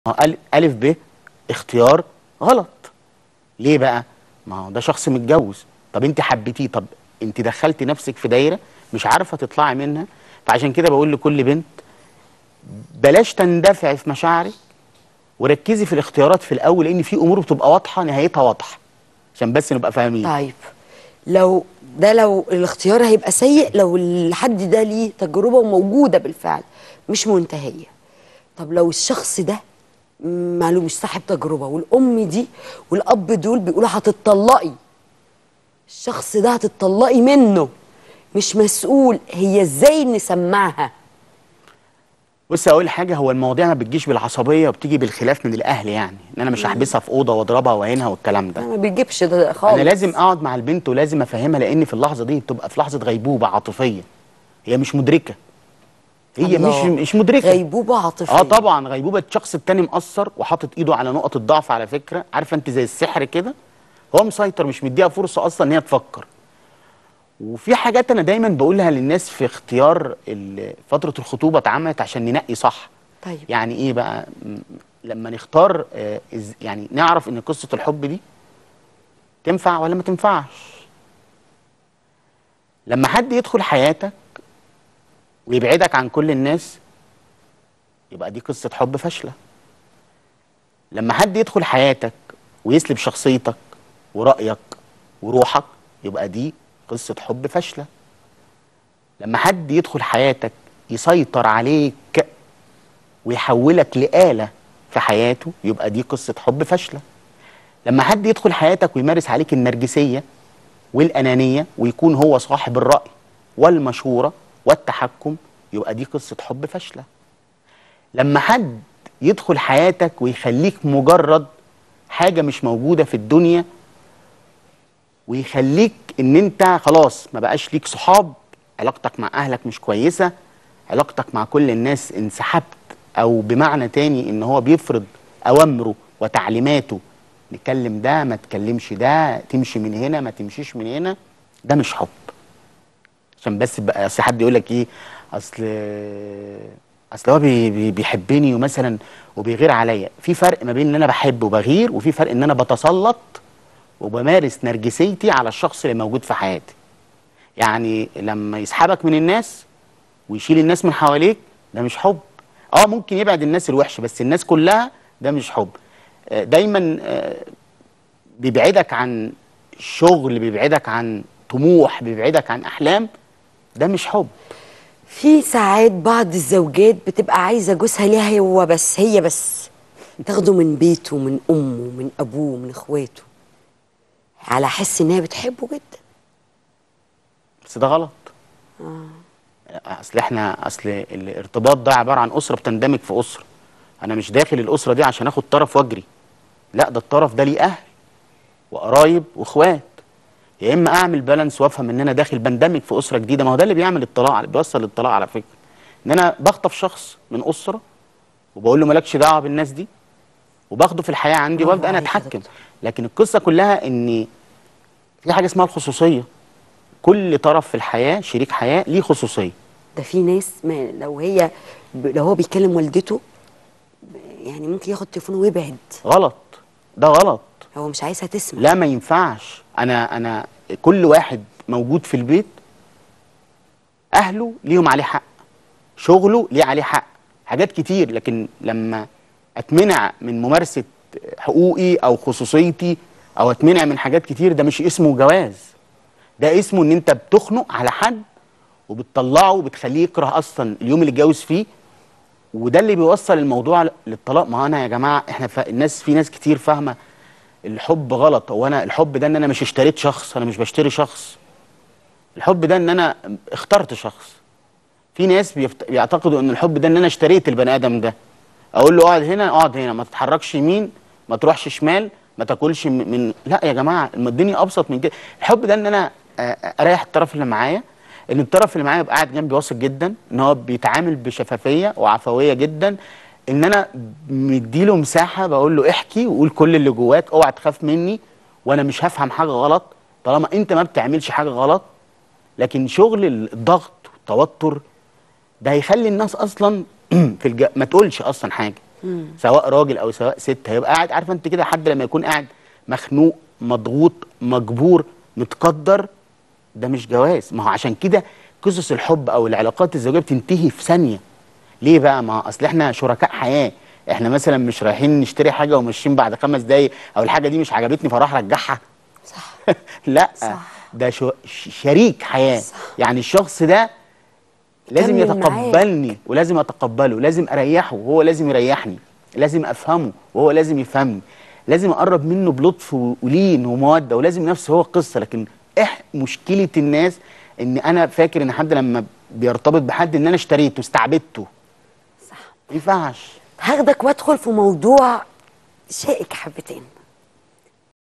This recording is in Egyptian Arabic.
ما هو أل- الف ب اختيار غلط ليه بقى ما هو ده شخص متجوز طب انت حبيتيه طب انت دخلتي نفسك في دايره مش عارفه تطلعي منها فعشان كده بقول لكل بنت بلاش تندفعي في مشاعرك وركزي في الاختيارات في الاول لان في امور بتبقى واضحه نهايتها واضحه عشان بس نبقى فاهمين طيب لو ده لو الاختيار هيبقى سيء لو الحد ده ليه تجربة وموجودة بالفعل مش منتهية طب لو الشخص ده معلوم مش صاحب تجربة والأم دي والأب دول بيقولوا هتطلقي الشخص ده هتطلقي منه مش مسؤول هي ازاي نسمعها بص اقول حاجه هو المواضيع ما بتجيش بالعصبيه وبتيجي بالخلاف من الاهل يعني ان انا مش هحبسها في اوضه واضربها واهينها والكلام ده ما بيجيبش ده خالص انا لازم اقعد مع البنت ولازم افهمها لان في اللحظه دي بتبقى في لحظه غيبوبه عاطفيه هي مش مدركه هي الله. مش مش مدركه غيبوبة عاطفية اه طبعا غيبوبه الشخص التاني مقصر وحاطط ايده على نقط الضعف على فكره عارفه انت زي السحر كده هو مسيطر مش مديها فرصه اصلا ان هي تفكر وفي حاجات انا دايما بقولها للناس في اختيار ال- فتره الخطوبه اتعملت عشان ننقي صح طيب يعني ايه بقى م- لما نختار آه، إز- يعني نعرف ان قصه الحب دي تنفع ولا ما تنفعش لما حد يدخل حياتك ويبعدك عن كل الناس يبقى دي قصه حب فاشله لما حد يدخل حياتك ويسلب شخصيتك ورأيك وروحك يبقى دي قصة حب فاشلة لما حد يدخل حياتك يسيطر عليك ويحولك لآلة في حياته يبقى دي قصة حب فاشلة لما حد يدخل حياتك ويمارس عليك النرجسية والأنانية ويكون هو صاحب الرأي والمشورة والتحكم يبقى دي قصة حب فاشلة لما حد يدخل حياتك ويخليك مجرد حاجة مش موجودة في الدنيا ويخليك ان انت خلاص ما بقاش ليك صحاب علاقتك مع اهلك مش كويسة علاقتك مع كل الناس انسحبت او بمعنى تاني ان هو بيفرض اوامره وتعليماته نكلم ده ما تكلمش ده تمشي من هنا ما تمشيش من هنا ده مش حب عشان بس بقى اصل حد يقول لك ايه اصل اصل هو بي بي بيحبني ومثلا وبيغير عليا في فرق ما بين ان انا بحب وبغير وفي فرق ان انا بتسلط وبمارس نرجسيتي على الشخص اللي موجود في حياتي يعني لما يسحبك من الناس ويشيل الناس من حواليك ده مش حب اه ممكن يبعد الناس الوحشه بس الناس كلها ده مش حب آه، دايما آه، بيبعدك عن شغل بيبعدك عن طموح بيبعدك عن احلام ده مش حب في ساعات بعض الزوجات بتبقى عايزة جوزها ليها هو بس هي بس تاخده من بيته من أمه من أبوه من إخواته على حس إن هي بتحبه جدا بس ده غلط اصل احنا اصل الارتباط ده عباره عن اسره بتندمج في اسره انا مش داخل الاسره دي عشان اخد طرف واجري لا ده الطرف ده ليه اهل وقرايب واخوات يا اما اعمل بالانس وافهم ان انا داخل بندمج في اسره جديده ما هو ده اللي بيعمل الطلاق بيوصل للطلاق على فكره ان انا بخطف شخص من اسره وبقول له مالكش دعوه بالناس دي وباخده في الحياه عندي برافو وابدا انا عليك يا اتحكم دكتور. لكن القصه كلها ان في حاجه اسمها الخصوصيه كل طرف في الحياه شريك حياه ليه خصوصيه ده في ناس ما لو هي ب- لو هو بيكلم والدته ب- يعني ممكن ياخد تليفونه ويبعد غلط ده غلط هو مش عايزها تسمع لا ما ينفعش انا انا كل واحد موجود في البيت اهله ليهم عليه حق شغله ليه عليه حق حاجات كتير لكن لما اتمنع من ممارسه حقوقي او خصوصيتي او اتمنع من حاجات كتير ده مش اسمه جواز ده اسمه ان انت بتخنق على حد وبتطلعه وبتخليه يكره اصلا اليوم اللي اتجوز فيه وده اللي بيوصل الموضوع للطلاق ما هو انا يا جماعه احنا ف... الناس في ناس كتير فاهمه الحب غلط هو انا الحب ده ان انا مش اشتريت شخص انا مش بشتري شخص الحب ده ان انا اخترت شخص في ناس بيفت... بيعتقدوا ان الحب ده ان انا اشتريت البني ادم ده اقول له اقعد هنا اقعد هنا ما تتحركش يمين ما تروحش شمال ما تاكلش من... من لا يا جماعه الدنيا ابسط من كده الحب ده ان انا آه، اريح الطرف اللي معايا ان الطرف اللي معايا يبقى قاعد جنبي واثق جدا ان هو بيتعامل بشفافيه وعفويه جدا ان انا مديله مساحه بقول له احكي وقول كل اللي جواك اوعى تخاف مني وانا مش هفهم حاجه غلط طالما انت ما بتعملش حاجه غلط لكن شغل الضغط والتوتر ده هيخلي الناس اصلا في الج... ما تقولش اصلا حاجه سواء راجل او سواء ست هيبقى قاعد عارفه انت كده حد لما يكون قاعد مخنوق مضغوط مجبور متقدر ده مش جواز ما هو عشان كده قصص الحب او العلاقات الزوجيه بتنتهي في ثانيه ليه بقى ما هو اصل احنا شركاء حياه احنا مثلا مش رايحين نشتري حاجه وماشيين بعد خمس دقايق او الحاجه دي مش عجبتني فراح ارجعها صح لا صح. ده شو ش- شريك حياه صح. يعني الشخص ده لازم كمل معاك. يتقبلني ولازم اتقبله لازم اريحه وهو لازم يريحني لازم افهمه وهو لازم يفهمني لازم اقرب منه بلطف و- ولين وموده ولازم نفس هو القصه لكن إح مشكله الناس ان انا فاكر ان حد لما بيرتبط بحد ان انا اشتريته استعبدته صح ما ينفعش هاخدك وادخل في موضوع شائك حبتين